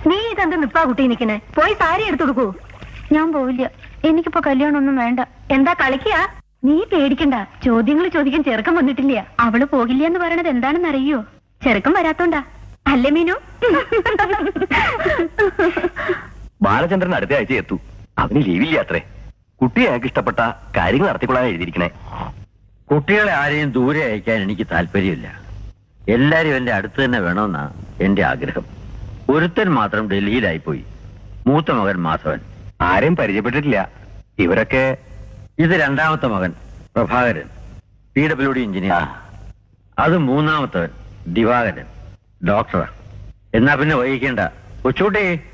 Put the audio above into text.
നീ ഇതെന്ത് നിപ്പാ കുട്ടി നിക്കണേ പോയി സാരി എടുത്തു കൊടുക്കൂ ഞാൻ പോവില്ല എനിക്കിപ്പോ കല്യാണം ഒന്നും വേണ്ട എന്താ കളിക്കുക നീ പേടിക്കണ്ട ചോദ്യങ്ങൾ ചോദിക്കാൻ ചെറുക്കം വന്നിട്ടില്ല അവള് പോകില്ല എന്ന് പറയണത് എന്താണെന്ന് അറിയോ ചെറുക്കം വരാത്തോണ്ടാ അല്ലേ മീനു ബാലചന്ദ്രൻ അടുത്ത ആഴ്ച എത്തു അവന് ലീവില്ല അത്രേ കുട്ടി അയാൾക്ക് ഇഷ്ടപ്പെട്ട കാര്യങ്ങൾ നടത്തിക്കൊള്ളാൻ എഴുതിയിരിക്കണേ കുട്ടികളെ ആരെയും ദൂരെ അയക്കാൻ എനിക്ക് താല്പര്യമില്ല എല്ലാരും എന്റെ അടുത്ത് തന്നെ വേണമെന്നാ എന്റെ ആഗ്രഹം ഒരുത്തൻ മാത്രം ഡൽഹിയിലായിപ്പോയി മൂത്ത മകൻ മാധവൻ ആരെയും പരിചയപ്പെട്ടിട്ടില്ല ഇവരൊക്കെ ഇത് രണ്ടാമത്തെ മകൻ Prabhakaran P W D engineer അത് മൂന്നാമത്തവൻ ദിവാകരൻ ഡോക്ടറാ എന്നാ പിന്നെ വൈകിക്കേണ്ട കൊച്ചൂട്ടി